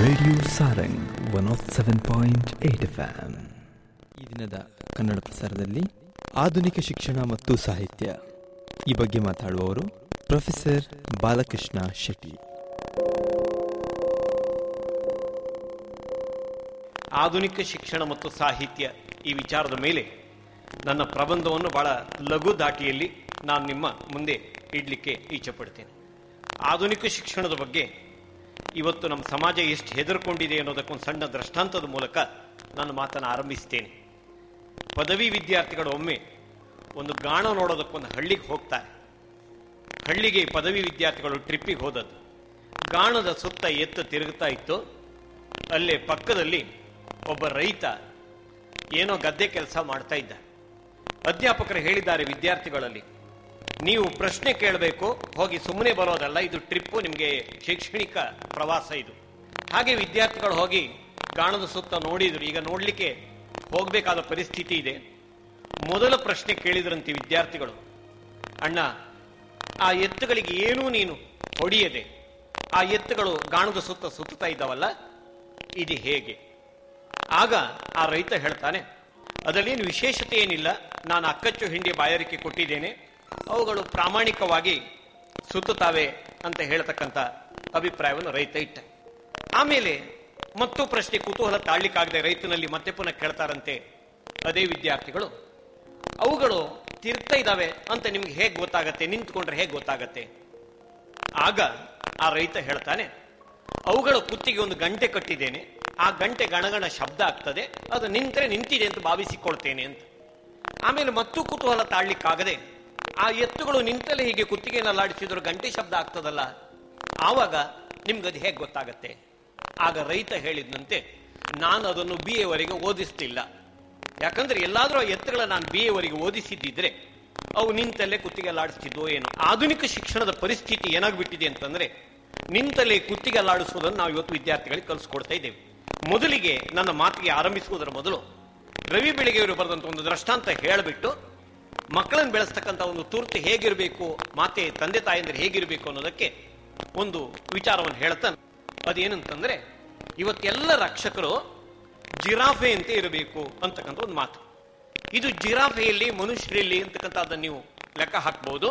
Radio Sarang one of seven point eight F M ಈ ದಿನದ ಕನ್ನಡ ಪ್ರಸಾರದಲ್ಲಿ ಆಧುನಿಕ ಶಿಕ್ಷಣ ಮತ್ತು ಸಾಹಿತ್ಯ ಈ ಬಗ್ಗೆ ಮಾತಾಡುವವರು ಪ್ರೊಫೆಸರ್ ಬಾಲಕೃಷ್ಣ ಶೆಟ್ಟಿ ಆಧುನಿಕ ಶಿಕ್ಷಣ ಮತ್ತು ಸಾಹಿತ್ಯ ಈ ವಿಚಾರದ ಮೇಲೆ ನನ್ನ ಪ್ರಬಂಧವನ್ನು ಬಹಳ ಲಘು ದಾಟಿಯಲ್ಲಿ ನಾನು ನಿಮ್ಮ ಮುಂದೆ ಇಡಲಿಕ್ಕೆ ಇಚ್ಛೆ ಪಡ್ತೇನೆ ಆಧುನಿಕ ಶಿಕ್ಷಣದ ಬಗ್ಗೆ ಇವತ್ತು ನಮ್ಮ ಸಮಾಜ ಎಷ್ಟು ಹೆದರ್ಕೊಂಡಿದೆ ಅನ್ನೋದಕ್ಕೊಂದು ಸಣ್ಣ ದೃಷ್ಟಾಂತದ ಮೂಲಕ ನಾನು ಮಾತನ್ನು ಆರಂಭಿಸ್ತೇನೆ ಪದವಿ ವಿದ್ಯಾರ್ಥಿಗಳು ಒಮ್ಮೆ ಒಂದು ಗಾಣ ನೋಡೋದಕ್ಕೊಂದು ಹಳ್ಳಿಗೆ ಹೋಗ್ತಾರೆ ಹಳ್ಳಿಗೆ ಪದವಿ ವಿದ್ಯಾರ್ಥಿಗಳು ಟ್ರಿಪ್ಪಿಗೆ ಹೋದದ್ದು ಗಾಣದ ಸುತ್ತ ಎತ್ತು ತಿರುಗುತ್ತಾ ಇತ್ತು ಅಲ್ಲೇ ಪಕ್ಕದಲ್ಲಿ ಒಬ್ಬ ರೈತ ಏನೋ ಗದ್ದೆ ಕೆಲಸ ಮಾಡ್ತಾ ಇದ್ದ ಅಧ್ಯಾಪಕರು ಹೇಳಿದ್ದಾರೆ ವಿದ್ಯಾರ್ಥಿಗಳಲ್ಲಿ ನೀವು ಪ್ರಶ್ನೆ ಕೇಳಬೇಕು ಹೋಗಿ ಸುಮ್ಮನೆ ಬರೋದಲ್ಲ ಇದು ಟ್ರಿಪ್ಪು ನಿಮಗೆ ಶೈಕ್ಷಣಿಕ ಪ್ರವಾಸ ಇದು ಹಾಗೆ ವಿದ್ಯಾರ್ಥಿಗಳು ಹೋಗಿ ಗಾಣದ ಸುತ್ತ ನೋಡಿದ್ರು ಈಗ ನೋಡ್ಲಿಕ್ಕೆ ಹೋಗಬೇಕಾದ ಪರಿಸ್ಥಿತಿ ಇದೆ ಮೊದಲ ಪ್ರಶ್ನೆ ಕೇಳಿದ್ರಂತೆ ವಿದ್ಯಾರ್ಥಿಗಳು ಅಣ್ಣ ಆ ಎತ್ತುಗಳಿಗೆ ಏನೂ ನೀನು ಹೊಡೆಯದೆ ಆ ಎತ್ತುಗಳು ಗಾಣದ ಸುತ್ತ ಸುತ್ತಾ ಇದ್ದಾವಲ್ಲ ಇದು ಹೇಗೆ ಆಗ ಆ ರೈತ ಹೇಳ್ತಾನೆ ಅದರಲ್ಲೇನು ವಿಶೇಷತೆ ಏನಿಲ್ಲ ನಾನು ಅಕ್ಕಚ್ಚು ಹಿಂಡಿ ಬಾಯಾರಿಕೆ ಕೊಟ್ಟಿದ್ದೇನೆ ಅವುಗಳು ಪ್ರಾಮಾಣಿಕವಾಗಿ ಸುತ್ತುತ್ತಾವೆ ಅಂತ ಹೇಳ್ತಕ್ಕಂಥ ಅಭಿಪ್ರಾಯವನ್ನು ರೈತ ಇಟ್ಟ ಆಮೇಲೆ ಮತ್ತು ಪ್ರಶ್ನೆ ಕುತೂಹಲ ತಾಳ್ಲಿಕ್ಕಾಗದೆ ರೈತನಲ್ಲಿ ಮತ್ತೆ ಪುನಃ ಕೇಳ್ತಾರಂತೆ ಅದೇ ವಿದ್ಯಾರ್ಥಿಗಳು ಅವುಗಳು ತಿರ್ತಾ ಇದ್ದಾವೆ ಅಂತ ನಿಮ್ಗೆ ಹೇಗೆ ಗೊತ್ತಾಗತ್ತೆ ನಿಂತ್ಕೊಂಡ್ರೆ ಹೇಗೆ ಗೊತ್ತಾಗತ್ತೆ ಆಗ ಆ ರೈತ ಹೇಳ್ತಾನೆ ಅವುಗಳ ಕುತ್ತಿಗೆ ಒಂದು ಗಂಟೆ ಕಟ್ಟಿದ್ದೇನೆ ಆ ಗಂಟೆ ಗಣಗಣ ಶಬ್ದ ಆಗ್ತದೆ ಅದು ನಿಂತರೆ ನಿಂತಿದೆ ಅಂತ ಭಾವಿಸಿಕೊಳ್ತೇನೆ ಅಂತ ಆಮೇಲೆ ಮತ್ತೂ ಕುತೂಹಲ ತಾಳ್ಲಿಕ್ಕಾಗದೆ ಆ ಎತ್ತುಗಳು ನಿಂತಲೇ ಹೀಗೆ ಕುತ್ತಿಗೆನಲ್ಲಾಡಿಸಿದ್ರು ಗಂಟೆ ಶಬ್ದ ಆಗ್ತದಲ್ಲ ಆವಾಗ ನಿಮ್ಗದು ಹೇಗೆ ಗೊತ್ತಾಗತ್ತೆ ಆಗ ರೈತ ಹೇಳಿದಂತೆ ನಾನು ಅದನ್ನು ಬಿ ಎವರೆಗೆ ಓದಿಸ್ತಿಲ್ಲ ಯಾಕಂದ್ರೆ ಎಲ್ಲಾದ್ರೂ ಆ ಎತ್ತುಗಳ ನಾನು ಬಿ ಎವರೆಗೆ ಓದಿಸಿದ್ದಿದ್ರೆ ಅವು ನಿಂತಲ್ಲೇ ಕುತ್ತಿಗೆಲ್ಲಾಡಿಸ್ತಿದ್ವೋ ಏನೋ ಆಧುನಿಕ ಶಿಕ್ಷಣದ ಪರಿಸ್ಥಿತಿ ಏನಾಗ್ಬಿಟ್ಟಿದೆ ಅಂತಂದ್ರೆ ನಿಂತಲ್ಲೇ ಕುತ್ತಿಗೆಲ್ಲಾಡಿಸೋದನ್ನು ನಾವು ಇವತ್ತು ವಿದ್ಯಾರ್ಥಿಗಳಿಗೆ ಕಲಿಸ್ಕೊಡ್ತಾ ಇದ್ದೇವೆ ಮೊದಲಿಗೆ ನನ್ನ ಮಾತಿಗೆ ಆರಂಭಿಸುವುದರ ಮೊದಲು ರವಿ ಬೆಳಗೆಯವರು ಬರೆದಂತ ಒಂದು ದೃಷ್ಟಾಂತ ಹೇಳಿಬಿಟ್ಟು ಮಕ್ಕಳನ್ನು ಬೆಳೆಸ್ತಕ್ಕಂಥ ಒಂದು ತುರ್ತು ಹೇಗಿರಬೇಕು ಮಾತೆ ತಂದೆ ತಾಯಂದ್ರೆ ಹೇಗಿರಬೇಕು ಅನ್ನೋದಕ್ಕೆ ಒಂದು ವಿಚಾರವನ್ನು ಹೇಳ್ತಾ ಅದೇನಂತಂದ್ರೆ ಇವತ್ತೆಲ್ಲ ರಕ್ಷಕರು ಜಿರಾಫೆ ಅಂತ ಇರಬೇಕು ಅಂತಕ್ಕಂಥ ಒಂದು ಮಾತು ಇದು ಜಿರಾಫೆಯಲ್ಲಿ ಮನುಷ್ಯರಲ್ಲಿ ಅಂತಕ್ಕಂಥದ್ದನ್ನು ನೀವು ಲೆಕ್ಕ ಹಾಕ್ಬಹುದು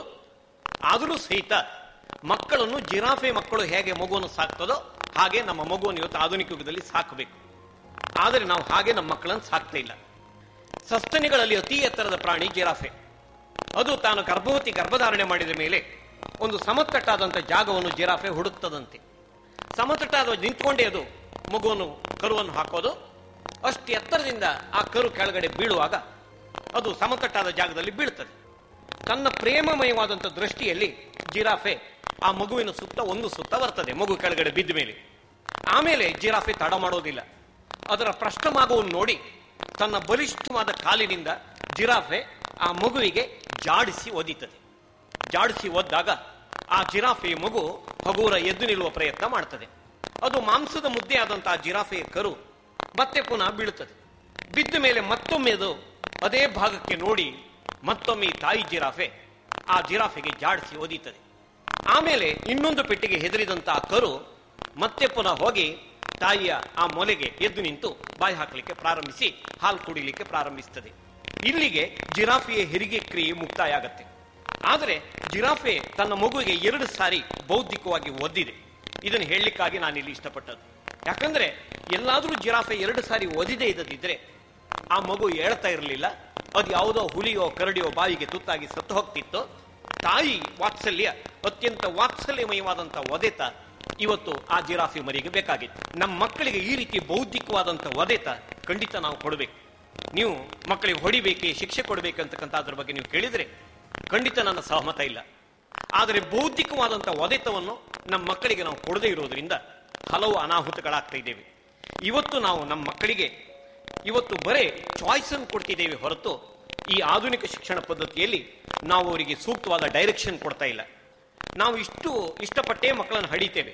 ಆದರೂ ಸಹಿತ ಮಕ್ಕಳನ್ನು ಜಿರಾಫೆ ಮಕ್ಕಳು ಹೇಗೆ ಮಗುವನ್ನು ಸಾಕ್ತದೋ ಹಾಗೆ ನಮ್ಮ ಮಗುವನ್ನು ಇವತ್ತು ಆಧುನಿಕ ಯುಗದಲ್ಲಿ ಸಾಕಬೇಕು ಆದರೆ ನಾವು ಹಾಗೆ ನಮ್ಮ ಮಕ್ಕಳನ್ನು ಸಾಕ್ತಾ ಇಲ್ಲ ಸಸ್ತನಿಗಳಲ್ಲಿ ಅತಿ ಎತ್ತರದ ಪ್ರಾಣಿ ಜಿರಾಫೆ ಅದು ತಾನು ಗರ್ಭವತಿ ಗರ್ಭಧಾರಣೆ ಮಾಡಿದ ಮೇಲೆ ಒಂದು ಸಮತಟ್ಟಾದಂಥ ಜಾಗವನ್ನು ಜಿರಾಫೆ ಹುಡುಕ್ತದಂತೆ ಸಮತಟ್ಟಾದ ನಿಂತ್ಕೊಂಡೇ ಅದು ಮಗುವನ್ನು ಕರುವನ್ನು ಹಾಕೋದು ಅಷ್ಟು ಎತ್ತರದಿಂದ ಆ ಕರು ಕೆಳಗಡೆ ಬೀಳುವಾಗ ಅದು ಸಮತಟ್ಟಾದ ಜಾಗದಲ್ಲಿ ಬೀಳ್ತದೆ ತನ್ನ ಪ್ರೇಮಮಯವಾದಂಥ ದೃಷ್ಟಿಯಲ್ಲಿ ಜಿರಾಫೆ ಆ ಮಗುವಿನ ಸುತ್ತ ಒಂದು ಸುತ್ತ ಬರ್ತದೆ ಮಗು ಕೆಳಗಡೆ ಬಿದ್ದ ಮೇಲೆ ಆಮೇಲೆ ಜಿರಾಫೆ ತಡ ಮಾಡೋದಿಲ್ಲ ಅದರ ಪ್ರಶ್ನಮಾಗುವನ್ನು ನೋಡಿ ತನ್ನ ಬಲಿಷ್ಠವಾದ ಕಾಲಿನಿಂದ ಜಿರಾಫೆ ಆ ಮಗುವಿಗೆ ಜಾಡಿಸಿ ಒದಿತದೆ ಜಾಡಿಸಿ ಒದ್ದಾಗ ಆ ಜಿರಾಫೆಯ ಮಗು ಹಗೂರ ಎದ್ದು ನಿಲ್ಲುವ ಪ್ರಯತ್ನ ಮಾಡ್ತದೆ ಅದು ಮಾಂಸದ ಮುದ್ದೆ ಆದಂತಹ ಜಿರಾಫೆಯ ಕರು ಮತ್ತೆ ಪುನಃ ಬೀಳುತ್ತದೆ ಬಿದ್ದ ಮೇಲೆ ಮತ್ತೊಮ್ಮೆ ಅದು ಅದೇ ಭಾಗಕ್ಕೆ ನೋಡಿ ಮತ್ತೊಮ್ಮೆ ಈ ತಾಯಿ ಜಿರಾಫೆ ಆ ಜಿರಾಫೆಗೆ ಜಾಡಿಸಿ ಒದೀತದೆ ಆಮೇಲೆ ಇನ್ನೊಂದು ಪೆಟ್ಟಿಗೆ ಹೆದರಿದಂತ ಆ ಕರು ಮತ್ತೆ ಪುನಃ ಹೋಗಿ ತಾಯಿಯ ಆ ಮೊಲೆಗೆ ಎದ್ದು ನಿಂತು ಬಾಯಿ ಹಾಕಲಿಕ್ಕೆ ಪ್ರಾರಂಭಿಸಿ ಹಾಲು ಕುಡಿಲಿಕ್ಕೆ ಪ್ರಾರಂಭಿಸ್ತದೆ ಇಲ್ಲಿಗೆ ಜಿರಾಫೆಯ ಹೆರಿಗೆ ಕ್ರಿಯೆ ಮುಕ್ತಾಯ ಆಗತ್ತೆ ಆದರೆ ಜಿರಾಫೆ ತನ್ನ ಮಗುವಿಗೆ ಎರಡು ಸಾರಿ ಬೌದ್ಧಿಕವಾಗಿ ಒದ್ದಿದೆ ಇದನ್ನು ಹೇಳಲಿಕ್ಕಾಗಿ ನಾನು ಇಲ್ಲಿ ಇಷ್ಟಪಟ್ಟದ್ದು ಯಾಕಂದ್ರೆ ಎಲ್ಲಾದರೂ ಜಿರಾಫೆ ಎರಡು ಸಾರಿ ಒದಿದೆ ಇದ್ದದಿದ್ರೆ ಆ ಮಗು ಹೇಳ್ತಾ ಇರಲಿಲ್ಲ ಅದು ಯಾವುದೋ ಹುಲಿಯೋ ಕರಡಿಯೋ ಬಾಯಿಗೆ ತುತ್ತಾಗಿ ಸತ್ತು ಹೋಗ್ತಿತ್ತು ತಾಯಿ ವಾತ್ಸಲ್ಯ ಅತ್ಯಂತ ವಾತ್ಸಲ್ಯಮಯವಾದಂಥ ಒದೆತ ಇವತ್ತು ಆ ಜಿರಾಫೆ ಮರಿಗೆ ಬೇಕಾಗಿತ್ತು ನಮ್ಮ ಮಕ್ಕಳಿಗೆ ಈ ರೀತಿ ಬೌದ್ಧಿಕವಾದಂಥ ಒದೆತ ಖಂಡಿತ ನಾವು ಕೊಡಬೇಕು ನೀವು ಮಕ್ಕಳಿಗೆ ಹೊಡಿಬೇಕೆ ಶಿಕ್ಷೆ ಕೊಡಬೇಕಂತಕ್ಕಂಥ ಅದ್ರ ಬಗ್ಗೆ ನೀವು ಕೇಳಿದ್ರೆ ಖಂಡಿತ ನನ್ನ ಸಹಮತ ಇಲ್ಲ ಆದರೆ ಬೌದ್ಧಿಕವಾದಂಥ ಒದೆತವನ್ನು ನಮ್ಮ ಮಕ್ಕಳಿಗೆ ನಾವು ಕೊಡದೇ ಇರೋದ್ರಿಂದ ಹಲವು ಅನಾಹುತಗಳಾಗ್ತಾ ಇದ್ದೇವೆ ಇವತ್ತು ನಾವು ನಮ್ಮ ಮಕ್ಕಳಿಗೆ ಇವತ್ತು ಬರೇ ಚಾಯ್ಸ್ ಅನ್ನು ಕೊಡ್ತಿದ್ದೇವೆ ಹೊರತು ಈ ಆಧುನಿಕ ಶಿಕ್ಷಣ ಪದ್ಧತಿಯಲ್ಲಿ ನಾವು ಅವರಿಗೆ ಸೂಕ್ತವಾದ ಡೈರೆಕ್ಷನ್ ಕೊಡ್ತಾ ಇಲ್ಲ ನಾವು ಇಷ್ಟು ಇಷ್ಟಪಟ್ಟೇ ಮಕ್ಕಳನ್ನು ಹಡಿತೇವೆ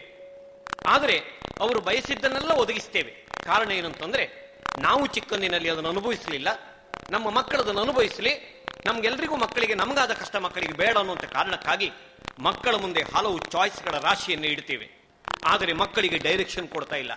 ಆದರೆ ಅವರು ಬಯಸಿದ್ದನ್ನೆಲ್ಲ ಒದಗಿಸ್ತೇವೆ ಕಾರಣ ಏನಂತಂದ್ರೆ ನಾವು ಚಿಕ್ಕಂದಿನಲ್ಲಿ ಅದನ್ನು ಅನುಭವಿಸಲಿಲ್ಲ ನಮ್ಮ ಮಕ್ಕಳು ಅದನ್ನು ಅನುಭವಿಸಲಿ ನಮ್ಗೆಲ್ರಿಗೂ ಮಕ್ಕಳಿಗೆ ನಮಗಾದ ಕಷ್ಟ ಮಕ್ಕಳಿಗೆ ಬೇಡ ಅನ್ನುವಂಥ ಕಾರಣಕ್ಕಾಗಿ ಮಕ್ಕಳ ಮುಂದೆ ಹಲವು ಚಾಯ್ಸ್ಗಳ ರಾಶಿಯನ್ನು ಇಡ್ತೇವೆ ಆದರೆ ಮಕ್ಕಳಿಗೆ ಡೈರೆಕ್ಷನ್ ಕೊಡ್ತಾ ಇಲ್ಲ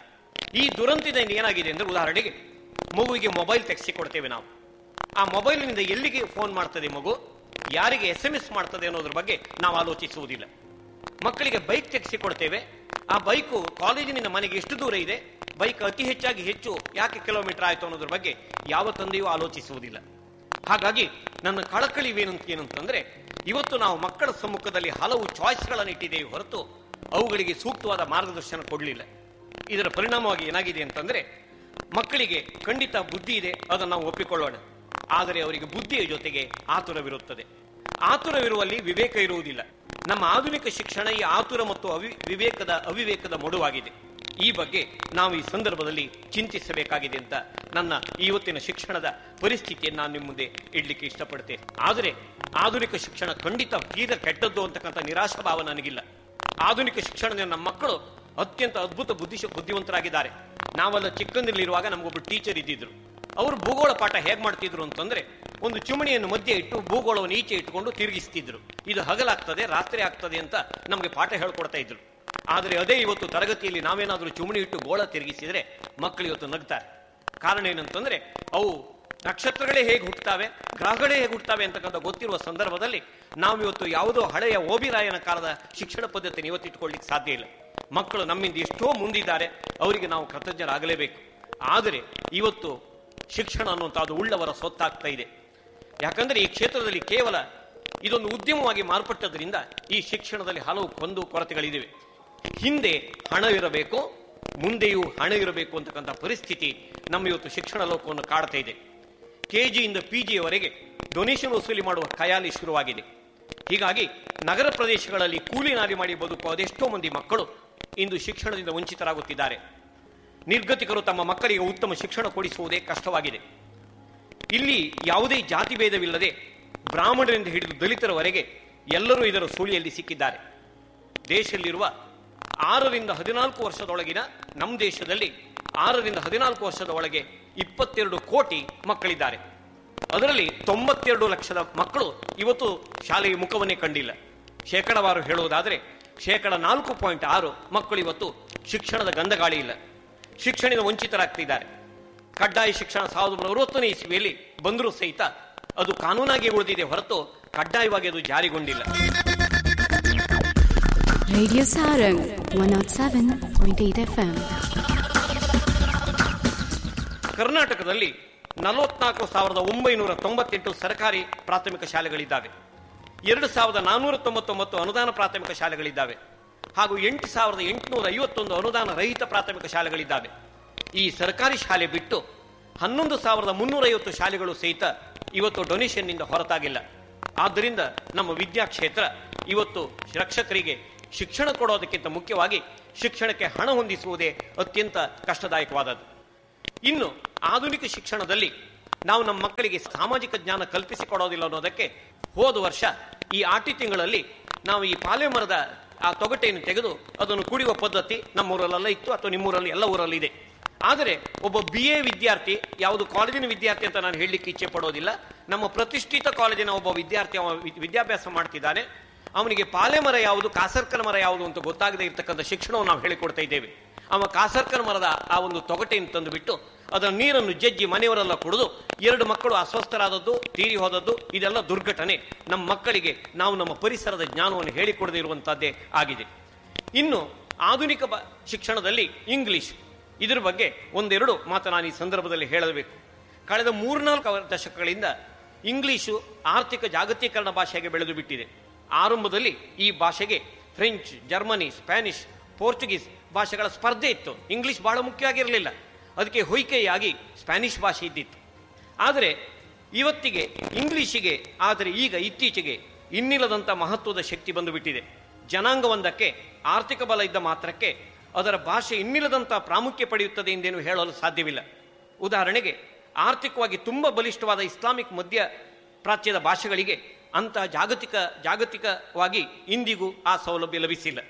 ಈ ದುರಂತದಿಂದ ಏನಾಗಿದೆ ಅಂದ್ರೆ ಉದಾಹರಣೆಗೆ ಮಗುವಿಗೆ ಮೊಬೈಲ್ ತೆಗೆಸಿ ಕೊಡ್ತೇವೆ ನಾವು ಆ ಮೊಬೈಲ್ನಿಂದ ಎಲ್ಲಿಗೆ ಫೋನ್ ಮಾಡ್ತದೆ ಮಗು ಯಾರಿಗೆ ಎಸ್ ಎಂ ಎಸ್ ಮಾಡ್ತದೆ ಅನ್ನೋದ್ರ ಬಗ್ಗೆ ನಾವು ಆಲೋಚಿಸುವುದಿಲ್ಲ ಮಕ್ಕಳಿಗೆ ಬೈಕ್ ತೆಗೆಸಿ ಕೊಡ್ತೇವೆ ಆ ಬೈಕು ಕಾಲೇಜಿನಿಂದ ಮನೆಗೆ ಎಷ್ಟು ದೂರ ಇದೆ ಬೈಕ್ ಅತಿ ಹೆಚ್ಚಾಗಿ ಹೆಚ್ಚು ಯಾಕೆ ಕಿಲೋಮೀಟರ್ ಆಯಿತು ಅನ್ನೋದ್ರ ಬಗ್ಗೆ ಯಾವ ತಂದೆಯೂ ಆಲೋಚಿಸುವುದಿಲ್ಲ ಹಾಗಾಗಿ ನನ್ನ ಕಳಕಳಿವೇನಂತ ಏನಂತಂದ್ರೆ ಇವತ್ತು ನಾವು ಮಕ್ಕಳ ಸಮ್ಮುಖದಲ್ಲಿ ಹಲವು ಚಾಯ್ಸ್ಗಳನ್ನು ಇಟ್ಟಿದ್ದೇವೆ ಹೊರತು ಅವುಗಳಿಗೆ ಸೂಕ್ತವಾದ ಮಾರ್ಗದರ್ಶನ ಕೊಡಲಿಲ್ಲ ಇದರ ಪರಿಣಾಮವಾಗಿ ಏನಾಗಿದೆ ಅಂತಂದ್ರೆ ಮಕ್ಕಳಿಗೆ ಖಂಡಿತ ಬುದ್ಧಿ ಇದೆ ಅದನ್ನು ನಾವು ಒಪ್ಪಿಕೊಳ್ಳೋಣ ಆದರೆ ಅವರಿಗೆ ಬುದ್ಧಿಯ ಜೊತೆಗೆ ಆತುರವಿರುತ್ತದೆ ಆತುರವಿರುವಲ್ಲಿ ವಿವೇಕ ಇರುವುದಿಲ್ಲ ನಮ್ಮ ಆಧುನಿಕ ಶಿಕ್ಷಣ ಈ ಆತುರ ಮತ್ತು ಅವಿ ವಿವೇಕದ ಅವಿವೇಕದ ಮಡುವಾಗಿದೆ ಈ ಬಗ್ಗೆ ನಾವು ಈ ಸಂದರ್ಭದಲ್ಲಿ ಚಿಂತಿಸಬೇಕಾಗಿದೆ ಅಂತ ನನ್ನ ಇವತ್ತಿನ ಶಿಕ್ಷಣದ ಪರಿಸ್ಥಿತಿಯನ್ನು ನಾನು ನಿಮ್ಮ ಮುಂದೆ ಇಡ್ಲಿಕ್ಕೆ ಇಷ್ಟಪಡ್ತೇನೆ ಆದರೆ ಆಧುನಿಕ ಶಿಕ್ಷಣ ಖಂಡಿತ ತೀರ ಕೆಟ್ಟದ್ದು ಅಂತಕ್ಕಂಥ ನಿರಾಶಾ ಭಾವ ನನಗಿಲ್ಲ ಆಧುನಿಕ ಶಿಕ್ಷಣದಿಂದ ನಮ್ಮ ಮಕ್ಕಳು ಅತ್ಯಂತ ಅದ್ಭುತ ಬುದ್ಧಿಶ ಬುದ್ಧಿವಂತರಾಗಿದ್ದಾರೆ ನಾವೆಲ್ಲ ಚಿಕ್ಕಂದಿನಲ್ಲಿರುವಾಗ ನಮಗೊಬ್ಬರು ಟೀಚರ್ ಇದ್ದಿದ್ರು ಅವರು ಭೂಗೋಳ ಪಾಠ ಹೇಗೆ ಮಾಡ್ತಿದ್ರು ಅಂತಂದ್ರೆ ಒಂದು ಚಿಮಣಿಯನ್ನು ಮಧ್ಯೆ ಇಟ್ಟು ಭೂಗೋಳವನ್ನು ಈಚೆ ಇಟ್ಟುಕೊಂಡು ತಿರುಗಿಸ್ತಿದ್ರು ಇದು ಹಗಲಾಗ್ತದೆ ರಾತ್ರಿ ಆಗ್ತದೆ ಅಂತ ನಮಗೆ ಪಾಠ ಹೇಳ್ಕೊಡ್ತಾ ಇದ್ರು ಆದರೆ ಅದೇ ಇವತ್ತು ತರಗತಿಯಲ್ಲಿ ನಾವೇನಾದರೂ ಚಿಮಣಿ ಇಟ್ಟು ಗೋಳ ತಿರುಗಿಸಿದ್ರೆ ಮಕ್ಕಳು ಇವತ್ತು ನಗ್ತಾರೆ ಕಾರಣ ಏನಂತಂದ್ರೆ ಅವು ನಕ್ಷತ್ರಗಳೇ ಹೇಗೆ ಹುಟ್ಟುತ್ತವೆ ಗ್ರಹಗಳೇ ಹೇಗೆ ಹುಟ್ಟುತ್ತವೆ ಅಂತಕ್ಕಂಥ ಗೊತ್ತಿರುವ ಸಂದರ್ಭದಲ್ಲಿ ನಾವು ಇವತ್ತು ಯಾವುದೋ ಹಳೆಯ ಓಬಿರಾಯನ ಕಾಲದ ಶಿಕ್ಷಣ ಪದ್ಧತಿಯನ್ನು ಇವತ್ತಿಟ್ಕೊಳ್ಳಿಕ್ಕೆ ಸಾಧ್ಯ ಇಲ್ಲ ಮಕ್ಕಳು ನಮ್ಮಿಂದ ಎಷ್ಟೋ ಮುಂದಿದ್ದಾರೆ ಅವರಿಗೆ ನಾವು ಕೃತಜ್ಞರಾಗಲೇಬೇಕು ಆದರೆ ಇವತ್ತು ಶಿಕ್ಷಣ ಅನ್ನುವಂಥದ್ದು ಉಳ್ಳವರ ಸೊತ್ತಾಗ್ತಾ ಇದೆ ಯಾಕಂದ್ರೆ ಈ ಕ್ಷೇತ್ರದಲ್ಲಿ ಕೇವಲ ಇದೊಂದು ಉದ್ಯಮವಾಗಿ ಮಾರ್ಪಟ್ಟದ್ರಿಂದ ಈ ಶಿಕ್ಷಣದಲ್ಲಿ ಹಲವು ಕೊಂದು ಕೊರತೆಗಳಿವೆ ಹಿಂದೆ ಹಣ ಇರಬೇಕು ಮುಂದೆಯೂ ಹಣ ಇರಬೇಕು ಅಂತಕ್ಕಂಥ ಪರಿಸ್ಥಿತಿ ನಮ್ಮ ಇವತ್ತು ಶಿಕ್ಷಣ ಲೋಕವನ್ನು ಕಾಡ್ತಾ ಇದೆ ಕೆಜಿಯಿಂದ ಪಿ ಜಿಯವರೆಗೆ ಡೊನೇಷನ್ ವಸೂಲಿ ಮಾಡುವ ಖಯಾಲಿ ಶುರುವಾಗಿದೆ ಹೀಗಾಗಿ ನಗರ ಪ್ರದೇಶಗಳಲ್ಲಿ ಕೂಲಿ ನಾಲಿ ಮಾಡಿ ಬದುಕುವ ಅದೆಷ್ಟೋ ಮಂದಿ ಮಕ್ಕಳು ಇಂದು ಶಿಕ್ಷಣದಿಂದ ವಂಚಿತರಾಗುತ್ತಿದ್ದಾರೆ ನಿರ್ಗತಿಕರು ತಮ್ಮ ಮಕ್ಕಳಿಗೆ ಉತ್ತಮ ಶಿಕ್ಷಣ ಕೊಡಿಸುವುದೇ ಕಷ್ಟವಾಗಿದೆ ಇಲ್ಲಿ ಯಾವುದೇ ಜಾತಿ ಭೇದವಿಲ್ಲದೆ ಬ್ರಾಹ್ಮಣರಿಂದ ಹಿಡಿದು ದಲಿತರವರೆಗೆ ಎಲ್ಲರೂ ಇದರ ಸುಳಿಯಲ್ಲಿ ಸಿಕ್ಕಿದ್ದಾರೆ ದೇಶದಲ್ಲಿರುವ ಆರರಿಂದ ಹದಿನಾಲ್ಕು ವರ್ಷದೊಳಗಿನ ನಮ್ಮ ದೇಶದಲ್ಲಿ ಆರರಿಂದ ಹದಿನಾಲ್ಕು ವರ್ಷದ ಒಳಗೆ ಇಪ್ಪತ್ತೆರಡು ಕೋಟಿ ಮಕ್ಕಳಿದ್ದಾರೆ ಅದರಲ್ಲಿ ತೊಂಬತ್ತೆರಡು ಲಕ್ಷದ ಮಕ್ಕಳು ಇವತ್ತು ಶಾಲೆಯ ಮುಖವನ್ನೇ ಕಂಡಿಲ್ಲ ಶೇಕಡವಾರು ಹೇಳುವುದಾದರೆ ಶೇಕಡ ನಾಲ್ಕು ಪಾಯಿಂಟ್ ಆರು ಮಕ್ಕಳು ಇವತ್ತು ಶಿಕ್ಷಣದ ಗಂಧಗಾಳಿ ಇಲ್ಲ ಶಿಕ್ಷಣದ ವಂಚಿತರಾಗ್ತಿದ್ದಾರೆ ಕಡ್ಡಾಯ ಶಿಕ್ಷಣ ಸಾವಿರದ ಒಂಬೈನೂರ ಅರವತ್ತನೇ ಇಸ್ವಿಯಲ್ಲಿ ಬಂದರೂ ಸಹಿತ ಅದು ಕಾನೂನಾಗಿ ಉಳಿದಿದೆ ಹೊರತು ಕಡ್ಡಾಯವಾಗಿ ಅದು ಜಾರಿಗೊಂಡಿಲ್ಲ Radio Sarang 107.8 FM. ಕರ್ನಾಟಕದಲ್ಲಿ ನಲವತ್ನಾಲ್ಕು ಸಾವಿರದ ಒಂಬೈನೂರ ತೊಂಬತ್ತೆಂಟು ಸರ್ಕಾರಿ ಪ್ರಾಥಮಿಕ ಶಾಲೆಗಳಿದ್ದಾವೆ ಎರಡು ಸಾವಿರದ ನಾನ್ನೂರ ತೊಂಬತ್ತೊಂಬತ್ತು ಅನುದಾನ ಪ್ರಾಥಮಿಕ ಶಾಲೆಗಳಿದ್ದಾವೆ ಹಾಗೂ ಎಂಟು ಸಾವಿರದ ಎಂಟುನೂರ ಐವತ್ತೊಂದು ಅನುದಾನ ರಹಿತ ಪ್ರಾಥಮಿಕ ಶಾಲೆಗಳಿದ್ದಾವೆ ಈ ಸರ್ಕಾರಿ ಶಾಲೆ ಬಿಟ್ಟು ಹನ್ನೊಂದು ಸಾವಿರದ ಮುನ್ನೂರೈವತ್ತು ಶಾಲೆಗಳು ಸಹಿತ ಇವತ್ತು ಡೊನೇಷನ್ನಿಂದ ಹೊರತಾಗಿಲ್ಲ ಆದ್ದರಿಂದ ನಮ್ಮ ವಿದ್ಯಾಕ್ಷೇತ್ರ ಇವತ್ತು ರಕ್ಷಕರಿಗೆ ಶಿಕ್ಷಣ ಕೊಡೋದಕ್ಕಿಂತ ಮುಖ್ಯವಾಗಿ ಶಿಕ್ಷಣಕ್ಕೆ ಹಣ ಹೊಂದಿಸುವುದೇ ಅತ್ಯಂತ ಕಷ್ಟದಾಯಕವಾದದ್ದು ಇನ್ನು ಆಧುನಿಕ ಶಿಕ್ಷಣದಲ್ಲಿ ನಾವು ನಮ್ಮ ಮಕ್ಕಳಿಗೆ ಸಾಮಾಜಿಕ ಜ್ಞಾನ ಕಲ್ಪಿಸಿಕೊಡೋದಿಲ್ಲ ಅನ್ನೋದಕ್ಕೆ ಹೋದ ವರ್ಷ ಈ ಆಟಿ ತಿಂಗಳಲ್ಲಿ ನಾವು ಈ ಪಾಲೆ ಮರದ ಆ ತೊಗಟೆಯನ್ನು ತೆಗೆದು ಅದನ್ನು ಕುಡಿಯುವ ಪದ್ಧತಿ ನಮ್ಮೂರಲ್ಲೆಲ್ಲ ಇತ್ತು ಅಥವಾ ನಿಮ್ಮೂರಲ್ಲಿ ಎಲ್ಲ ಊರಲ್ಲಿ ಇದೆ ಆದರೆ ಒಬ್ಬ ಬಿ ಎ ವಿದ್ಯಾರ್ಥಿ ಯಾವುದು ಕಾಲೇಜಿನ ವಿದ್ಯಾರ್ಥಿ ಅಂತ ನಾನು ಹೇಳಲಿಕ್ಕೆ ಇಚ್ಛೆ ಪಡೋದಿಲ್ಲ ನಮ್ಮ ಪ್ರತಿಷ್ಠಿತ ಕಾಲೇಜಿನ ಒಬ್ಬ ವಿದ್ಯಾರ್ಥಿ ಅವ ವಿ- ವಿದ್ಯಾಭ್ಯಾಸ ಮಾಡ್ತಿದ್ದಾನೆ ಅವನಿಗೆ ಪಾಲೆ ಮರ ಯಾವುದು ಕಾಸರ್ಕನ ಮರ ಯಾವುದು ಅಂತ ಗೊತ್ತಾಗದೇ ಇರತಕ್ಕಂಥ ಶಿಕ್ಷಣವನ್ನು ನಾವು ಹೇಳಿಕೊಡ್ತಾ ಇದ್ದೇವೆ ಅವ ಕಾಸರ್ಕನ ಮರದ ಆ ಒಂದು ತೊಗಟೆಯನ್ನು ತಂದು ಬಿಟ್ಟು ಅದರ ನೀರನ್ನು ಜಜ್ಜಿ ಮನೆಯವರೆಲ್ಲ ಕುಡಿದು ಎರಡು ಮಕ್ಕಳು ಅಸ್ವಸ್ಥರಾದದ್ದು ತೀರಿ ಹೋದದ್ದು ಇದೆಲ್ಲ ದುರ್ಘಟನೆ ನಮ್ಮ ಮಕ್ಕಳಿಗೆ ನಾವು ನಮ್ಮ ಪರಿಸರದ ಜ್ಞಾನವನ್ನು ಹೇಳಿಕೊಡದೇ ಇರುವಂತಹದ್ದೇ ಆಗಿದೆ ಇನ್ನು ಆಧುನಿಕ ಬ- ಶಿಕ್ಷಣದಲ್ಲಿ ಇಂಗ್ಲಿಷ್ ಇದ್ರ ಬಗ್ಗೆ ಒಂದೆರಡು ಮಾತು ನಾನು ಈ ಸಂದರ್ಭದಲ್ಲಿ ಹೇಳಬೇಕು ಕಳೆದ ಮೂರ್ನಾಲ್ಕು ಅವರ್ ದಶಕಗಳಿಂದ ಇಂಗ್ಲಿಷು ಆರ್ಥಿಕ ಜಾಗತೀಕರಣ ಭಾಷೆಯಾಗಿ ಬೆಳೆದು ಬಿಟ್ಟಿದೆ ಆರಂಭದಲ್ಲಿ ಈ ಭಾಷೆಗೆ ಫ್ರೆಂಚ್ ಜರ್ಮನಿ ಸ್ಪ್ಯಾನಿಷ್ ಪೋರ್ಚುಗೀಸ್ ಭಾಷೆಗಳ ಸ್ಪರ್ಧೆ ಇತ್ತು ಇಂಗ್ಲಿಷ್ ಬಹಳ ಮುಖ್ಯವಾಗಿರಲಿಲ್ಲ ಅದಕ್ಕೆ ಹೊಯ್ಕೆಯಾಗಿ ಸ್ಪ್ಯಾನಿಷ್ ಭಾಷೆ ಇದ್ದಿತ್ತು ಆದರೆ ಇವತ್ತಿಗೆ ಇಂಗ್ಲಿಷಿಗೆ ಆದರೆ ಈಗ ಇತ್ತೀಚೆಗೆ ಇನ್ನಿಲ್ಲದಂಥ ಮಹತ್ವದ ಶಕ್ತಿ ಬಂದುಬಿಟ್ಟಿದೆ ಜನಾಂಗವೊಂದಕ್ಕೆ ಆರ್ಥಿಕ ಬಲ ಇದ್ದ ಮಾತ್ರಕ್ಕೆ ಅದರ ಭಾಷೆ ಇನ್ನಿಲ್ಲದಂಥ ಪ್ರಾಮುಖ್ಯ ಪಡೆಯುತ್ತದೆ ಎಂದೇನು ಹೇಳಲು ಸಾಧ್ಯವಿಲ್ಲ ಉದಾಹರಣೆಗೆ ಆರ್ಥಿಕವಾಗಿ ತುಂಬ ಬಲಿಷ್ಠವಾದ ಇಸ್ಲಾಮಿಕ್ ಮಧ್ಯ ಪ್ರಾಚ್ಯದ ಭಾಷೆಗಳಿಗೆ ಅಂತಹ ಜಾಗತಿಕ ಜಾಗತಿಕವಾಗಿ ಇಂದಿಗೂ ಆ ಸೌಲಭ್ಯ ಲಭಿಸಿಲ್ಲ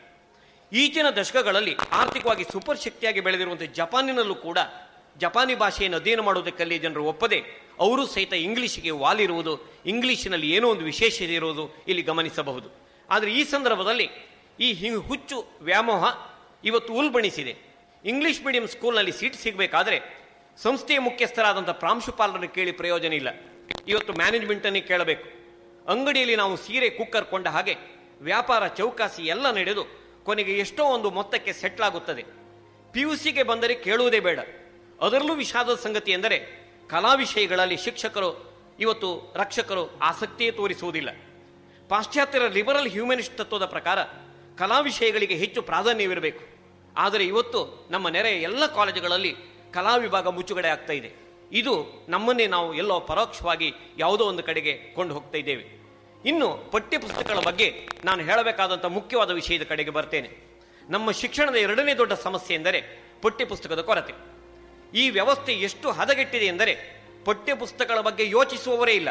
ಈಚಿನ ದಶಕಗಳಲ್ಲಿ ಆರ್ಥಿಕವಾಗಿ ಸೂಪರ್ ಶಕ್ತಿಯಾಗಿ ಬೆಳೆದಿರುವಂಥ ಜಪಾನಿನಲ್ಲೂ ಕೂಡ ಜಪಾನಿ ಭಾಷೆಯನ್ನು ಅಧ್ಯಯನ ಮಾಡುವುದಕ್ಕಲ್ಲಿ ಜನರು ಒಪ್ಪದೆ ಅವರು ಸಹಿತ ಇಂಗ್ಲಿಷಿಗೆ ವಾಲಿರುವುದು ಇಂಗ್ಲಿಷಿನಲ್ಲಿ ಏನೋ ಒಂದು ವಿಶೇಷತೆ ಇರುವುದು ಇಲ್ಲಿ ಗಮನಿಸಬಹುದು ಆದರೆ ಈ ಸಂದರ್ಭದಲ್ಲಿ ಈ ಹಿ- ಹುಚ್ಚು ವ್ಯಾಮೋಹ ಇವತ್ತು ಉಲ್ಬಣಿಸಿದೆ ಇಂಗ್ಲಿಷ್ ಮೀಡಿಯಂ ಸ್ಕೂಲ್ನಲ್ಲಿ ಸೀಟ್ ಸಿಗಬೇಕಾದ್ರೆ ಸಂಸ್ಥೆಯ ಮುಖ್ಯಸ್ಥರಾದಂಥ ಪ್ರಾಂಶುಪಾಲರನ್ನು ಕೇಳಿ ಪ್ರಯೋಜನ ಇಲ್ಲ ಇವತ್ತು ಮ್ಯಾನೇಜ್ಮೆಂಟನ್ನೇ ಕೇಳಬೇಕು ಅಂಗಡಿಯಲ್ಲಿ ನಾವು ಸೀರೆ ಕುಕ್ಕರ್ ಕೊಂಡ ಹಾಗೆ ವ್ಯಾಪಾರ ಚೌಕಾಸಿ ಎಲ್ಲ ನಡೆದು ಕೊನೆಗೆ ಎಷ್ಟೋ ಒಂದು ಮೊತ್ತಕ್ಕೆ ಸೆಟ್ಲ್ ಆಗುತ್ತದೆ ಪಿ ಯು ಸಿಗೆ ಬಂದರೆ ಕೇಳುವುದೇ ಬೇಡ ಅದರಲ್ಲೂ ವಿಷಾದದ ಸಂಗತಿ ಎಂದರೆ ಕಲಾ ವಿಷಯಗಳಲ್ಲಿ ಶಿಕ್ಷಕರು ಇವತ್ತು ರಕ್ಷಕರು ಆಸಕ್ತಿಯೇ ತೋರಿಸುವುದಿಲ್ಲ ಪಾಶ್ಚಾತ್ಯರ ಲಿಬರಲ್ ಹ್ಯೂಮನಿಸ್ಟ್ ತತ್ವದ ಪ್ರಕಾರ ಕಲಾ ವಿಷಯಗಳಿಗೆ ಹೆಚ್ಚು ಪ್ರಾಧಾನ್ಯವಿರಬೇಕು ಆದರೆ ಇವತ್ತು ನಮ್ಮ ನೆರೆಯ ಎಲ್ಲ ಕಾಲೇಜುಗಳಲ್ಲಿ ಕಲಾ ವಿಭಾಗ ಮುಚ್ಚುಗಡೆ ಆಗ್ತಾ ಇದೆ ಇದು ನಮ್ಮನ್ನೇ ನಾವು ಎಲ್ಲೋ ಪರೋಕ್ಷವಾಗಿ ಯಾವುದೋ ಒಂದು ಕಡೆಗೆ ಕೊಂಡು ಹೋಗ್ತಾ ಇದ್ದೇವೆ ಇನ್ನು ಪಠ್ಯಪುಸ್ತಕಗಳ ಬಗ್ಗೆ ನಾನು ಹೇಳಬೇಕಾದಂಥ ಮುಖ್ಯವಾದ ವಿಷಯದ ಕಡೆಗೆ ಬರ್ತೇನೆ ನಮ್ಮ ಶಿಕ್ಷಣದ ಎರಡನೇ ದೊಡ್ಡ ಸಮಸ್ಯೆ ಎಂದರೆ ಪಠ್ಯಪುಸ್ತಕದ ಕೊರತೆ ಈ ವ್ಯವಸ್ಥೆ ಎಷ್ಟು ಹದಗೆಟ್ಟಿದೆ ಎಂದರೆ ಪಠ್ಯಪುಸ್ತಕಗಳ ಬಗ್ಗೆ ಯೋಚಿಸುವವರೇ ಇಲ್ಲ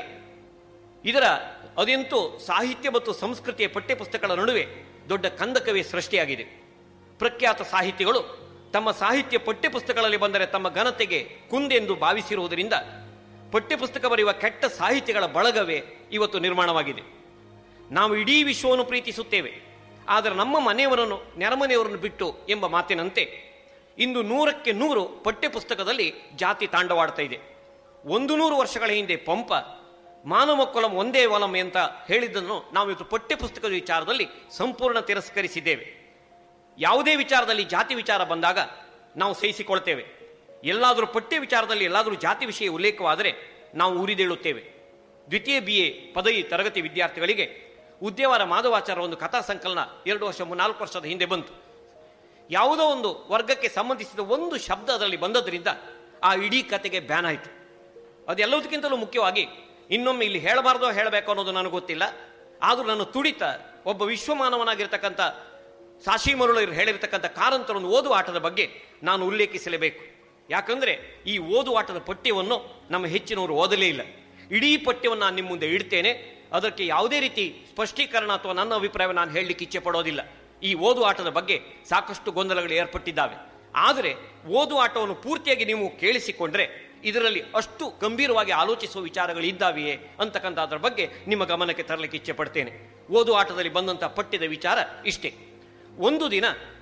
ಇದರ ಅದೆಂತೂ ಸಾಹಿತ್ಯ ಮತ್ತು ಸಂಸ್ಕೃತಿಯ ಪಠ್ಯಪುಸ್ತಕಗಳ ನಡುವೆ ದೊಡ್ಡ ಕಂದಕವೇ ಸೃಷ್ಟಿಯಾಗಿದೆ ಪ್ರಖ್ಯಾತ ಸಾಹಿತಿಗಳು ತಮ್ಮ ಸಾಹಿತ್ಯ ಪಠ್ಯಪುಸ್ತಕಗಳಲ್ಲಿ ಬಂದರೆ ತಮ್ಮ ಘನತೆಗೆ ಕುಂದೆಂದು ಭಾವಿಸಿರುವುದರಿಂದ ಪಠ್ಯಪುಸ್ತಕ ಬರೆಯುವ ಕೆಟ್ಟ ಸಾಹಿತಿಗಳ ಬಳಗವೇ ಇವತ್ತು ನಿರ್ಮಾಣವಾಗಿದೆ ನಾವು ಇಡೀ ವಿಶ್ವವನ್ನು ಪ್ರೀತಿಸುತ್ತೇವೆ ಆದರೆ ನಮ್ಮ ಮನೆಯವರನ್ನು ನೆರಮನೆಯವರನ್ನು ಬಿಟ್ಟು ಎಂಬ ಮಾತಿನಂತೆ ಇಂದು ನೂರಕ್ಕೆ ನೂರು ಪಠ್ಯಪುಸ್ತಕದಲ್ಲಿ ಜಾತಿ ತಾಂಡವಾಡ್ತಾ ಇದೆ ಒಂದು ನೂರು ವರ್ಷಗಳ ಹಿಂದೆ ಪಂಪ ಮಾನವ ಕುಲಂ ಒಂದೇ ವಲಂ ಅಂತ ಹೇಳಿದ್ದನ್ನು ನಾವು ಇವತ್ತು ಪಠ್ಯಪುಸ್ತಕದ ವಿಚಾರದಲ್ಲಿ ಸಂಪೂರ್ಣ ತಿರಸ್ಕರಿಸಿದ್ದೇವೆ ಯಾವುದೇ ವಿಚಾರದಲ್ಲಿ ಜಾತಿ ವಿಚಾರ ಬಂದಾಗ ನಾವು ಸಹಿಸಿಕೊಳ್ತೇವೆ ಎಲ್ಲಾದರೂ ಪಠ್ಯ ವಿಚಾರದಲ್ಲಿ ಎಲ್ಲಾದರೂ ಜಾತಿ ವಿಷಯ ಉಲ್ಲೇಖವಾದರೆ ನಾವು ಉರಿದೇಳುತ್ತೇವೆ ದ್ವಿತೀಯ ಬಿ ಎ ಪದವಿ ತರಗತಿ ವಿದ್ಯಾರ್ಥಿಗಳಿಗೆ ಉದ್ಯಾವರ ಮಾಧವಾಚಾರ ಒಂದು ಕಥಾ ಸಂಕಲನ ಎರಡು ವರ್ಷ ನಾಲ್ಕು ವರ್ಷದ ಹಿಂದೆ ಬಂತು ಯಾವುದೋ ಒಂದು ವರ್ಗಕ್ಕೆ ಸಂಬಂಧಿಸಿದ ಒಂದು ಶಬ್ದ ಅದರಲ್ಲಿ ಬಂದದ್ರಿಂದ ಆ ಇಡೀ ಕತೆಗೆ ಬ್ಯಾನ್ ಆಯಿತು ಅದೆಲ್ಲದಕ್ಕಿಂತಲೂ ಮುಖ್ಯವಾಗಿ ಇನ್ನೊಮ್ಮೆ ಇಲ್ಲಿ ಹೇಳಬಾರ್ದೋ ಹೇಳಬೇಕು ಅನ್ನೋದು ನನಗೆ ಗೊತ್ತಿಲ್ಲ ಆದರೂ ನನ್ನ ತುಡಿತ ಒಬ್ಬ ವಿಶ್ವಮಾನವನಾಗಿರ್ತಕ್ಕಂಥ ಸಾಶಿ ಮರುಳರು ಹೇಳಿರ್ತಕ್ಕಂಥ ಕಾರಂತರ ಒಂದು ಓದು ಆಟದ ಬಗ್ಗೆ ನಾನು ಉಲ್ಲೇಖಿಸಲೇಬೇಕು ಯಾಕಂದ್ರೆ ಈ ಓದು ಆಟದ ಪಠ್ಯವನ್ನು ನಮ್ಮ ಹೆಚ್ಚಿನವರು ಓದಲೇ ಇಲ್ಲ ಇಡೀ ಪಠ್ಯವನ್ನು ನಾನು ನಿಮ್ಮ ಮುಂದೆ ಇಡ್ತೇನೆ ಅದಕ್ಕೆ ಯಾವುದೇ ರೀತಿ ಸ್ಪಷ್ಟೀಕರಣ ಅಥವಾ ನನ್ನ ಅಭಿಪ್ರಾಯವನ್ನು ನಾನು ಹೇಳಲಿಕ್ಕೆ ಇಚ್ಛೆ ಪಡೋದಿಲ್ಲ ಈ ಓದು ಆಟದ ಬಗ್ಗೆ ಸಾಕಷ್ಟು ಗೊಂದಲಗಳು ಏರ್ಪಟ್ಟಿದ್ದಾವೆ ಆದರೆ ಓದು ಆಟವನ್ನು ಪೂರ್ತಿಯಾಗಿ ನೀವು ಕೇಳಿಸಿಕೊಂಡ್ರೆ ಇದರಲ್ಲಿ ಅಷ್ಟು ಗಂಭೀರವಾಗಿ ಆಲೋಚಿಸುವ ವಿಚಾರಗಳು ಇದ್ದಾವೆಯೇ ಅಂತಕ್ಕಂಥದ್ರ ಬಗ್ಗೆ ನಿಮ್ಮ ಗಮನಕ್ಕೆ ತರಲಿಕ್ಕೆ ಇಚ್ಛೆ ಪಡ್ತೇನೆ ಓದು ಆಟದಲ್ಲಿ ಬಂದಂಥ ಪಠ್ಯದ ವಿಚಾರ ಇಷ್ಟೇ ಒಂದು ದಿನ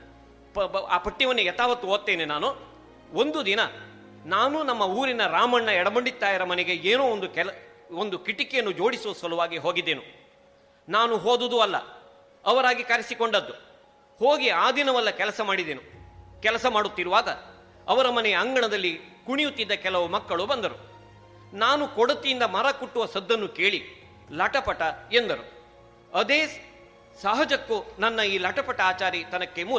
ಪ- ಬ- ಆ ಪಠ್ಯವನ್ನು ಯಥಾವತ್ತು ಓದ್ತೇನೆ ನಾನು ಒಂದು ದಿನ ನಾನು ನಮ್ಮ ಊರಿನ ರಾಮಣ್ಣ ಎಡಮಂಡಿತ್ತಾಯರ ಮನೆಗೆ ಏನೋ ಒಂದು ಕೆಲ ಒಂದು ಕಿಟಿಕಿಯನ್ನು ಜೋಡಿಸುವ ಸಲುವಾಗಿ ಹೋಗಿದ್ದೆನು ನಾನು ಹೋದುದು ಅಲ್ಲ ಅವರಾಗಿ ಕರೆಸಿಕೊಂಡದ್ದು ಹೋಗಿ ಆ ದಿನವಲ್ಲ ಕೆಲಸ ಮಾಡಿದೆನು ಕೆಲಸ ಮಾಡುತ್ತಿರುವಾಗ ಅವರ ಮನೆಯ ಅಂಗಣದಲ್ಲಿ ಕುಣಿಯುತ್ತಿದ್ದ ಕೆಲವು ಮಕ್ಕಳು ಬಂದರು ನಾನು ಕೊಡತಿಯಿಂದ ಮರ ಕುಟ್ಟುವ ಸದ್ದನ್ನು ಕೇಳಿ ಲಟಪಟ ಎಂದರು ಅದೇ ಸಹಜಕ್ಕೂ ನನ್ನ ಈ ಲಟಪಟ ಆಚಾರಿ ತನಕ್ಕೆ ಮೂಲ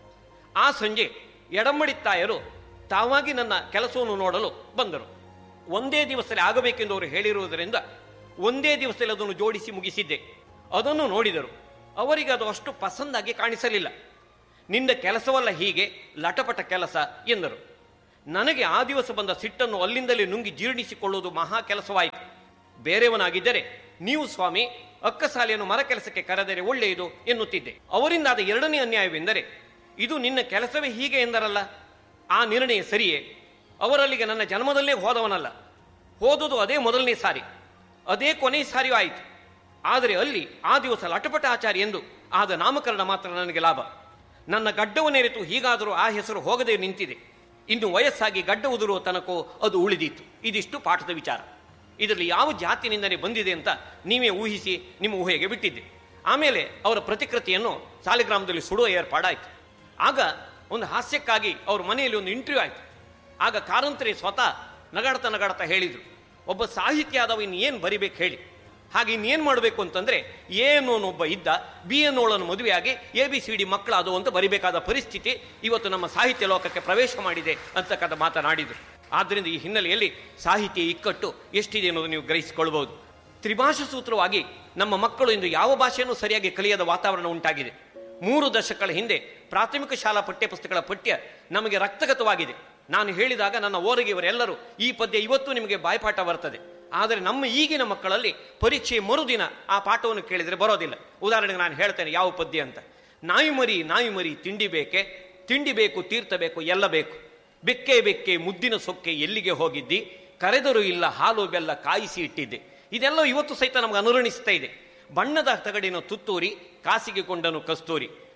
ಆ ಸಂಜೆ ಎಡಮಡಿತ್ತಾಯರು ತಾವಾಗಿ ನನ್ನ ಕೆಲಸವನ್ನು ನೋಡಲು ಬಂದರು ಒಂದೇ ದಿವಸದಲ್ಲಿ ಆಗಬೇಕೆಂದು ಅವರು ಹೇಳಿರುವುದರಿಂದ ಒಂದೇ ದಿವಸದಲ್ಲಿ ಅದನ್ನು ಜೋಡಿಸಿ ಮುಗಿಸಿದ್ದೆ ಅದನ್ನು ನೋಡಿದರು ಅವರಿಗೆ ಅದು ಅಷ್ಟು ಪಸಂದಾಗಿ ಕಾಣಿಸಲಿಲ್ಲ ನಿನ್ನ ಕೆಲಸವಲ್ಲ ಹೀಗೆ ಲಟಪಟ ಕೆಲಸ ಎಂದರು ನನಗೆ ಆ ದಿವಸ ಬಂದ ಸಿಟ್ಟನ್ನು ಅಲ್ಲಿಂದಲೇ ನುಂಗಿ ಜೀರ್ಣಿಸಿಕೊಳ್ಳುವುದು ಮಹಾ ಕೆಲಸವಾಯಿತು ಬೇರೆಯವನಾಗಿದ್ದರೆ ನೀವು ಸ್ವಾಮಿ ಅಕ್ಕಸಾಲಿಯನ್ನು ಮರ ಕೆಲಸಕ್ಕೆ ಕರೆದರೆ ಒಳ್ಳೆಯದು ಎನ್ನುತ್ತಿದ್ದೆ ಅವರಿಂದಾದ ಎರಡನೇ ಅನ್ಯಾಯವೆಂದರೆ ಇದು ನಿನ್ನ ಕೆಲಸವೇ ಹೀಗೆ ಎಂದರಲ್ಲ ಆ ನಿರ್ಣಯ ಸರಿಯೇ ಅವರಲ್ಲಿಗೆ ನನ್ನ ಜನ್ಮದಲ್ಲೇ ಹೋದವನಲ್ಲ ಹೋದುದು ಅದೇ ಮೊದಲನೇ ಸಾರಿ ಅದೇ ಕೊನೆ ಸಾರಿಯೂ ಆಯಿತು ಆದರೆ ಅಲ್ಲಿ ಆ ದಿವಸ ಲಟಪಟ ಆಚಾರಿ ಎಂದು ಆದ ನಾಮಕರಣ ಮಾತ್ರ ನನಗೆ ಲಾಭ ನನ್ನ ಗಡ್ಡವನ್ನೆರೆತು ಹೀಗಾದರೂ ಆ ಹೆಸರು ಹೋಗದೆ ನಿಂತಿದೆ ಇನ್ನು ವಯಸ್ಸಾಗಿ ಗಡ್ಡ ಉದುರುವ ತನಕೋ ಅದು ಉಳಿದೀತು ಇದಿಷ್ಟು ಪಾಠದ ವಿಚಾರ ಇದರಲ್ಲಿ ಯಾವ ಜಾತಿನಿಂದಲೇ ಬಂದಿದೆ ಅಂತ ನೀವೇ ಊಹಿಸಿ ನಿಮ್ಮ ಊಹೆಗೆ ಬಿಟ್ಟಿದ್ದೆ ಆಮೇಲೆ ಅವರ ಪ್ರತಿಕೃತಿಯನ್ನು ಸಾಲಿಗ್ರಾಮದಲ್ಲಿ ಸುಡುವ ಏರ್ಪಾಡಾಯಿತು ಆಗ ಒಂದು ಹಾಸ್ಯಕ್ಕಾಗಿ ಅವ್ರ ಮನೆಯಲ್ಲಿ ಒಂದು ಇಂಟರ್ವ್ಯೂ ಆಯಿತು ಆಗ ಕಾರಂತರಿ ಸ್ವತಃ ನಗಾಡ್ತಾ ನಗಾಡ್ತಾ ಹೇಳಿದರು ಒಬ್ಬ ಸಾಹಿತ್ಯ ಆದವ ಇನ್ನೇನು ಬರಿಬೇಕು ಹೇಳಿ ಹಾಗೆ ಇನ್ನೇನು ಮಾಡಬೇಕು ಅಂತಂದ್ರೆ ಏನು ಒಬ್ಬ ಇದ್ದ ಬಿ ಎನ್ನೋಳನ್ನು ಮದುವೆಯಾಗಿ ಎ ಬಿ ಸಿ ಡಿ ಮಕ್ಕಳಾದವು ಅಂತ ಬರಿಬೇಕಾದ ಪರಿಸ್ಥಿತಿ ಇವತ್ತು ನಮ್ಮ ಸಾಹಿತ್ಯ ಲೋಕಕ್ಕೆ ಪ್ರವೇಶ ಮಾಡಿದೆ ಅಂತಕ್ಕಂಥ ಮಾತನಾಡಿದರು ಆದ್ದರಿಂದ ಈ ಹಿನ್ನೆಲೆಯಲ್ಲಿ ಸಾಹಿತ್ಯ ಇಕ್ಕಟ್ಟು ಎಷ್ಟಿದೆ ಅನ್ನೋದು ನೀವು ಗ್ರಹಿಸಿಕೊಳ್ಬಹುದು ತ್ರಿಭಾಷಾ ಸೂತ್ರವಾಗಿ ನಮ್ಮ ಮಕ್ಕಳು ಇಂದು ಯಾವ ಭಾಷೆಯನ್ನು ಸರಿಯಾಗಿ ಕಲಿಯದ ವಾತಾವರಣ ಉಂಟಾಗಿದೆ ಮೂರು ದಶಕಗಳ ಹಿಂದೆ ಪ್ರಾಥಮಿಕ ಶಾಲಾ ಪಠ್ಯಪುಸ್ತಕಗಳ ಪಠ್ಯ ನಮಗೆ ರಕ್ತಗತವಾಗಿದೆ ನಾನು ಹೇಳಿದಾಗ ನನ್ನ ಓರಗಿಯವರೆಲ್ಲರೂ ಈ ಪದ್ಯ ಇವತ್ತು ನಿಮಗೆ ಬಾಯ್ಪಾಠ ಬರ್ತದೆ ಆದರೆ ನಮ್ಮ ಈಗಿನ ಮಕ್ಕಳಲ್ಲಿ ಪರೀಕ್ಷೆ ಮರುದಿನ ಆ ಪಾಠವನ್ನು ಕೇಳಿದರೆ ಬರೋದಿಲ್ಲ ಉದಾಹರಣೆಗೆ ನಾನು ಹೇಳ್ತೇನೆ ಯಾವ ಪದ್ಯ ಅಂತ ನಾಯಿ ಮರಿ ನಾಯಿ ಮರಿ ತಿಂಡಿ ಬೇಕೆ ತಿಂಡಿ ಬೇಕು ತೀರ್ಥ ಬೇಕು ಎಲ್ಲ ಬೇಕು ಬೆಕ್ಕೆ ಬೆಕ್ಕೆ ಮುದ್ದಿನ ಸೊಕ್ಕೆ ಎಲ್ಲಿಗೆ ಹೋಗಿದ್ದಿ ಕರೆದರೂ ಇಲ್ಲ ಹಾಲು ಬೆಲ್ಲ ಕಾಯಿಸಿ ಇಟ್ಟಿದ್ದೆ ಇದೆಲ್ಲ ಇವತ್ತು ಸಹಿತ ನಮಗೆ ಅನುರಣಿಸ್ತಾ ಇದೆ ಬಣ್ಣದ ತಗಡಿನ ತುತ್ತೂರಿ ಕಾಸಿಗೆ ಕೊಂಡನು ಕಸ್ತೂರಿ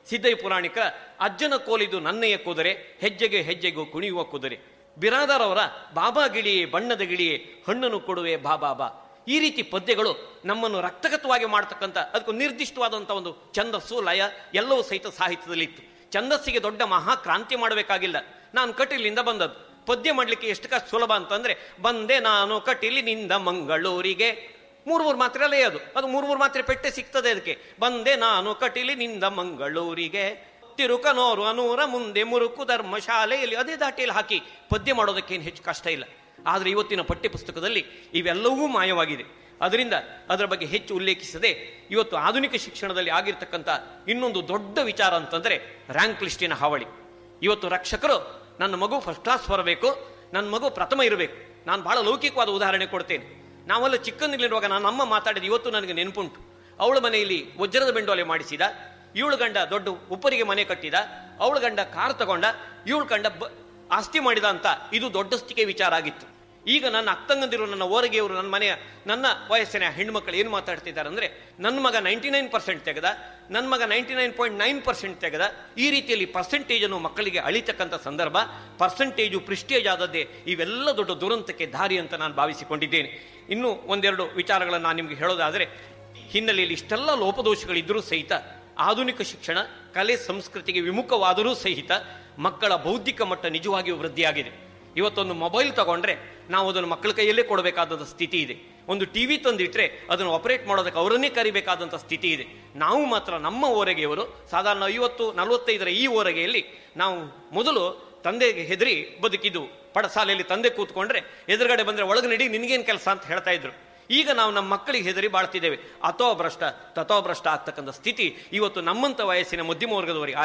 ಸಿದ್ದಯ್ಯ ಪುರಾಣಿಕ ಅಜ್ಜನ ಕೋಲಿದು ನನ್ನೆಯ ಕುದುರೆ ಹೆಜ್ಜೆಗೆ ಹೆಜ್ಜೆಗೂ ಕುಣಿಯುವ ಕುದುರೆ ಬಿರಾದಾರ್ ಅವರ ಬಾಬಾ ಗಿಳಿಯೇ ಬಣ್ಣದ ಗಿಳಿಯೇ ಹಣ್ಣನ್ನು ಕೊಡುವೆ ಬಾ ಬಾಬಾ ಈ ರೀತಿ ಪದ್ಯಗಳು ನಮ್ಮನ್ನು ರಕ್ತಗತವಾಗಿ ಮಾಡ್ತಕ್ಕಂಥ ಅದಕ್ಕೊಂದು ನಿರ್ದಿಷ್ಟವಾದಂಥ ಒಂದು ಛಂದಸ್ಸು ಲಯ ಎಲ್ಲವೂ ಸಹಿತ ಸಾಹಿತ್ಯದಲ್ಲಿ ಇತ್ತು ಛಂದಸ್ಸಿಗೆ ದೊಡ್ಡ ಮಹಾ ಕ್ರಾಂತಿ ಮಾಡಬೇಕಾಗಿಲ್ಲ ನಾನು ಕಟೀಲಿಂದ ಬಂದದ್ದು ಪದ್ಯ ಮಾಡಲಿಕ್ಕೆ ಎಷ್ಟು ಕಷ್ಟ ಸುಲಭ ಅಂತಂದ್ರೆ ಬಂದೆ ನಾನು ಕಟೀಲಿನಿಂದ ಮಂಗಳೂರಿಗೆ ಮೂರು ಮೂರು ಮಾತ್ರೆ ಅಲ್ಲೇ ಅದು ಅದು ಮೂರು ಮೂರು ಮಾತ್ರೆ ಪೆಟ್ಟೆ ಸಿಗ್ತದೆ ಅದಕ್ಕೆ ಬಂದೆ ನಾನು ಕಟೀಲಿನಿಂದ ಮಂಗಳೂರಿಗೆ ತಿರುಕನೋರು ಅನೂರ ಮುಂದೆ ಮುರುಕು ಧರ್ಮಶಾಲೆಯಲ್ಲಿ ಅದೇ ದಾಟಿಯಲ್ಲಿ ಹಾಕಿ ಪದ್ಯ ಮಾಡೋದಕ್ಕೇನು ಹೆಚ್ಚು ಕಷ್ಟ ಇಲ್ಲ ಆದರೆ ಇವತ್ತಿನ ಪಠ್ಯ ಪುಸ್ತಕದಲ್ಲಿ ಇವೆಲ್ಲವೂ ಮಾಯವಾಗಿದೆ ಅದರಿಂದ ಅದರ ಬಗ್ಗೆ ಹೆಚ್ಚು ಉಲ್ಲೇಖಿಸದೆ ಇವತ್ತು ಆಧುನಿಕ ಶಿಕ್ಷಣದಲ್ಲಿ ಆಗಿರ್ತಕ್ಕಂಥ ಇನ್ನೊಂದು ದೊಡ್ಡ ವಿಚಾರ ಅಂತಂದ್ರೆ ರ್ಯಾಂಕ್ ಲಿಸ್ಟಿನ ಹಾವಳಿ ಇವತ್ತು ರಕ್ಷಕರು ನನ್ನ ಮಗು ಫಸ್ಟ್ ಕ್ಲಾಸ್ ಬರಬೇಕು ನನ್ನ ಮಗು ಪ್ರಥಮ ಇರಬೇಕು ನಾನು ಬಹಳ ಲೌಕಿಕವಾದ ಉದಾಹರಣೆ ಕೊಡ್ತೇನೆ ನಾವೆಲ್ಲ ಚಿಕ್ಕಂದಿನಲ್ಲಿರುವಾಗ ನಾನು ಅಮ್ಮ ಮಾತಾಡಿದ ಇವತ್ತು ನನಗೆ ನೆನಪುಂಟು ಅವಳ ಮನೆಯಲ್ಲಿ ವಜ್ರದ ಬೆಂಡೋಲೆ ಮಾಡಿಸಿದ ಇವಳು ಗಂಡ ದೊಡ್ಡ ಉಪ್ಪರಿಗೆ ಮನೆ ಕಟ್ಟಿದ ಅವಳ ಗಂಡ ಕಾರ್ ತಗೊಂಡ ಇವಳು ಗಂಡ ಬ- ಆಸ್ತಿ ಮಾಡಿದ ಅಂತ ಇದು ದೊಡ್ಡಸ್ತಿಕೆ ವಿಚಾರ ಆಗಿತ್ತು ಈಗ ನನ್ನ ಅಕ್ಕಂಗಂದಿರು ನನ್ನ ಓರಗೆಯವರು ನನ್ನ ಮನೆಯ ನನ್ನ ವಯಸ್ಸಿನ ಹೆಣ್ಮಕ್ಳು ಏನು ಮಾತಾಡ್ತಿದ್ದಾರೆ ಅಂದ್ರೆ ನನ್ನ ಮಗ ನೈಂಟಿ ನೈನ್ ಪರ್ಸೆಂಟ್ ತೆಗೆದ ನನ್ನ ಮಗ ninety nine point nine percent ತೆಗೆದ ಈ ರೀತಿಯಲ್ಲಿ ಪರ್ಸೆಂಟೇಜ್ ಅನ್ನು ಮಕ್ಕಳಿಗೆ ಅಳಿತಕ್ಕಂಥ ಸಂದರ್ಭ ಪರ್ಸೆಂಟೇಜು ಪ್ರಿಸ್ಟೇಜ್ ಆದದ್ದೇ ಇವೆಲ್ಲ ದೊಡ್ಡ ದುರಂತಕ್ಕೆ ದಾರಿ ಅಂತ ನಾನು ಭಾವಿಸಿಕೊಂಡಿದ್ದೇನೆ ಇನ್ನು ಒಂದೆರಡು ವಿಚಾರಗಳನ್ನು ನಾನು ನಿಮಗೆ ಹೇಳೋದಾದರೆ ಹಿನ್ನೆಲೆಯಲ್ಲಿ ಇಷ್ಟೆಲ್ಲ ಲೋಪದೋಷಗಳಿದ್ದರೂ ಸಹಿತ ಆಧುನಿಕ ಶಿಕ್ಷಣ ಕಲೆ ಸಂಸ್ಕೃತಿಗೆ ವಿಮುಖವಾದರೂ ಸಹಿತ ಮಕ್ಕಳ ಬೌದ್ಧಿಕ ಮಟ್ಟ ನಿಜವಾಗಿಯೂ ವೃದ್ಧಿಯಾಗಿದೆ ಇವತ್ತೊಂದು ಮೊಬೈಲ್ ತಗೊಂಡ್ರೆ ನಾವು ಅದನ್ನು ಮಕ್ಕಳ ಕೈಯಲ್ಲೇ ಕೊಡಬೇಕಾದಂಥ ಸ್ಥಿತಿ ಇದೆ ಒಂದು ಟಿವಿ ತಂದಿಟ್ರೆ ಅದನ್ನು ಆಪರೇಟ್ ಮಾಡೋದಕ್ಕೆ ಅವರನ್ನೇ ಕರಿಬೇಕಾದಂಥ ಸ್ಥಿತಿ ಇದೆ ನಾವು ಮಾತ್ರ ನಮ್ಮ ಓರಗೆಯವರು ಸಾಧಾರಣ ಐವತ್ತು ನಲವತ್ತೈದರ ಈ ಓರಗೆಯಲ್ಲಿ ನಾವು ಮೊದಲು ತಂದೆಗೆ ಹೆದರಿ ಬದುಕಿದ್ದು ಪಡಸಾಲೆಯಲ್ಲಿ ತಂದೆ ಕೂತ್ಕೊಂಡ್ರೆ ಎದುರುಗಡೆ ಬಂದ್ರೆ ಒಳಗೆ ನಡಿ ನಿನಗೇನು ಕೆಲಸ ಅಂತ ಹೇಳ್ತಾ ಇದ್ರು ಈಗ ನಾವು ನಮ್ಮ ಮಕ್ಕಳಿಗೆ ಹೆದರಿ ಬಾಳ್ತಿದ್ದೇವೆ ಅಥೋ ಭ್ರಷ್ಟ ತಥೋ ಭ್ರಷ್ಟ ಆಗ್ತಕ್ಕಂಥ ಸ್ಥಿತಿ ಇವತ್ತು ನಮ್ಮಂಥ ವಯಸ್ಸಿನ ಮಧ್ಯಮ ವರ್ಗದವರಿಗೆ